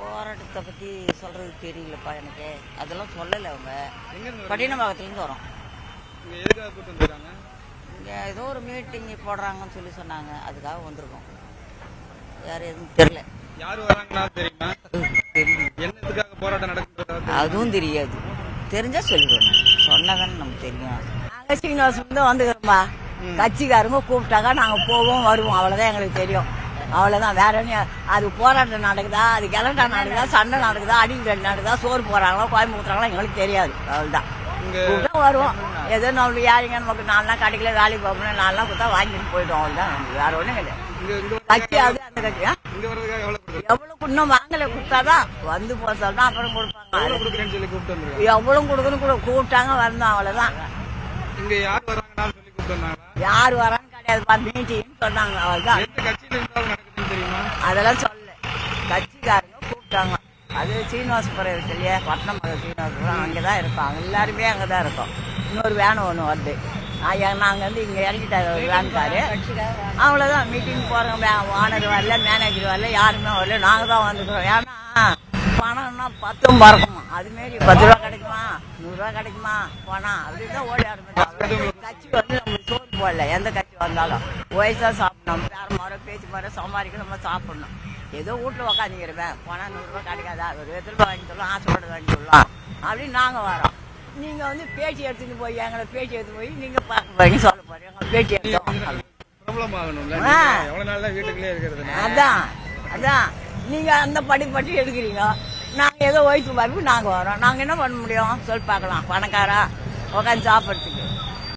போராட்டத்தை பற்றி சொல்கிறது தெரியலப்பா எனக்கு அதெல்லாம் சொல்லலை அவங்க எங்க இருந்து பட்டினப்பாக்கத்துலேருந்து வரோம் இங்க எதுக்காக கூட்டு வந்துருக்காங்க இங்கே ஏதோ ஒரு மீட்டிங் போடுறாங்கன்னு சொல்லி சொன்னாங்க அதுக்காக வந்திருக்கோம் வேறு எதுவும் தெரில யார் வராங்கன்னா தெரியுமா தெரியல என்னத்துக்காக போராட்டம் நடக்குன்றதா அதுவும் தெரியாது தெரிஞ்சா சொல்லிடுவேன் சொன்னதானே நமக்கு தெரியும் நாங்க சீனிவாசம் தான் வந்துக்கிறோம்பா கட்சிக்காரங்க கூப்பிட்டாங்க நாங்க போவோம் வருவோம் அவ்வளவுதான் எங்களுக்கு தெரியும் அவ்வளவுதான் வேற என்ன அது போராட்டம் நடக்குதா அது கிளண்டா நடக்குதா சண்டை நடக்குதா அடிக்கல் நடக்குதா சோறு போறாங்களா கோயம்பு ஊத்துறாங்களா எங்களுக்கு தெரியாது அவ்வளவுதான் இங்க கூப்பிட்டா வருவோம் ஏதோ நம்மளுக்கு யாருங்க நமக்கு நாலு நாள் கடைக்கல வேலைக்கு போகணும் நாலு நாள் கொடுத்தா வாங்கிட்டு போயிட்டோம் அவ்வளவுதான் நமக்கு வேற ஒண்ணும் கிடையாது இங்க இங்க கட்சி அது அந்த கட்சி ஆ? இங்க வர்றதுக்காக எவ்வளவு கொடுக்குறீங்க எவ்வளவு இன்னும் வாங்கல கொடுத்தாதான் வந்து போக சொன்னா அப்புறம் கொடுப்பாங்க எவ்வளவு கொடுக்குறேன்னு சொல்லி கூப்பிட்டு வந்துருக்காங்க எவ்வளவு கொடுக்கணும் கூட கூப்பிட்டாங்க வந்தோம் அவ்வளவுதான் இங்க யார் வராங்கன்னு சொல்லி கூப்பிட்டு வந்தாங்களா யார் வரான்னு கிடையாதுப்பா மீட்டிங் சொன்னாங்க அவ்வளவுதான் எந்த கட்சியில இருந்தாலும் நடக்குதுன்னு தெரியுமா அதெல்லாம் சொல்லல கட்சிக்காரங்க கூப்பிட்டாங்க அது சீனிவாசபுரம் இருக்கு இல்லையா பட்டணம் சீனிவாசபுரம் அங்கதான் இருக்கோம் எல்லாருமே அங்கதான் இருக்கோம் இன்னொரு வேன் ஒன்று வருது நான் எ- நாங்க வந்து இங்க இறங்கிட்டாரு ஒரு வேன்காரு அவ்வளவுதான் மீட்டிங் போறோம் ஓனர் வரல மேனேஜர் வரல யாருமே வரல நாங்க தான் வந்துக்கிறோம் ஏன்னா பணம்னா பத்தும் பறக்குமா அது மாரி பத்து ரூபா கிடைக்குமா நூறு ரூபா கிடைக்குமா பணம் அப்படிதான் ஓடி ஆரம்பிச்சோம் கட்சி வந்து நம்ம சோறு போடல எந்த கட்சி வந்தாலும் வயசா சாப்பிடணும் வேற முறை பேச்சு முறை சம்பாதிக்க நம்ம சாப்பிடணும் ஏதோ வீட்டுல உக்காந்துக்கிறவேன் பணம் நூறு ரூபாய் கிடைக்காதா ஒரு விதத்துல வாங்கி சொல்லலாம் ஆசைப்பட வாங்கி சொல்லலாம் அப்படின்னு நாங்க வரோம் நீங்க வந்து பேச்சு எடுத்துட்டு போய் எங்களை பேச்சு எடுத்து போய் நீங்க பார்க்க போறீங்க சொல்ல போறீங்க பேச்சு எடுத்தோம் பிரபலம் ஆகணும்ல ஆ. நீங்க எவ்வளவு நாள் தான் வீட்டுக்குள்ளே இருக்கிறது அதான் அதான் நீங்க அந்த படி படி எடுக்கிறீங்க நாங்க ஏதோ வயசு பார்ப்பு நாங்க வரோம் நாங்க என்ன பண்ண முடியும் சொல்லி பார்க்கலாம் பணக்காரா உட்காந்து சாப்பிட்றதுக்கு